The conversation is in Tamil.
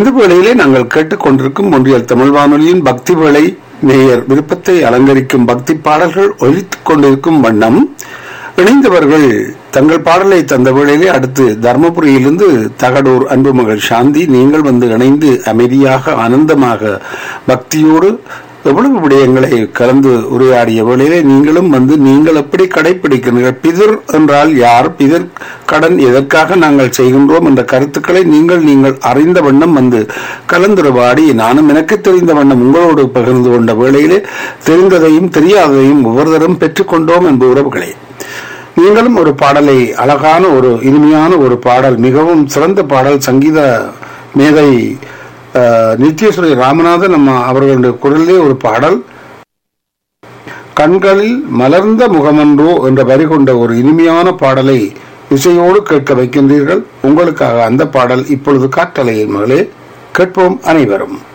இந்த வேளையிலே நாங்கள் கேட்டுக்கொண்டிருக்கும் ஒன்றியல் தமிழ் வானொலியின் பக்தி வேளை நேயர் விருப்பத்தை அலங்கரிக்கும் பக்தி பாடல்கள் ஒலித்துக் கொண்டிருக்கும் வண்ணம் இணைந்தவர்கள் தங்கள் பாடலை தந்த வேளையிலே அடுத்து தர்மபுரியிலிருந்து தகடூர் அன்பு மகள் சாந்தி நீங்கள் வந்து இணைந்து அமைதியாக ஆனந்தமாக பக்தியோடு எவ்வளவு விடயங்களை கலந்து உரையாடிய வேளையிலே நீங்களும் வந்து நீங்கள் எப்படி கடைபிடிக்கிறீர்கள் பிதிர் என்றால் யார் பிதிர் கடன் எதற்காக நாங்கள் செய்கின்றோம் என்ற கருத்துக்களை நீங்கள் நீங்கள் அறிந்த வண்ணம் வந்து கலந்துரைவாடி நானும் எனக்கு தெரிந்த வண்ணம் உங்களோடு பகிர்ந்து கொண்ட வேளையிலே தெரிந்ததையும் தெரியாததையும் ஒவ்வொருத்தரும் பெற்றுக்கொண்டோம் என்ப உறவுகளே நீங்களும் ஒரு பாடலை அழகான ஒரு இனிமையான ஒரு பாடல் மிகவும் சிறந்த பாடல் சங்கீத மேதை அஹ், நித்யஸ்ரீ ராமநாதன் நம்ம அவர்களுடைய குரலிலே ஒரு பாடல் கண்களில் மலர்ந்த முகமன்றோ என்ற வரி கொண்ட ஒரு இனிமையான பாடலை இசையோடு கேட்க வைக்கின்றீர்கள் உங்களுக்காக அந்த பாடல் இப்பொழுது காற்றலையின் மகளே கேட்போம் அனைவரும்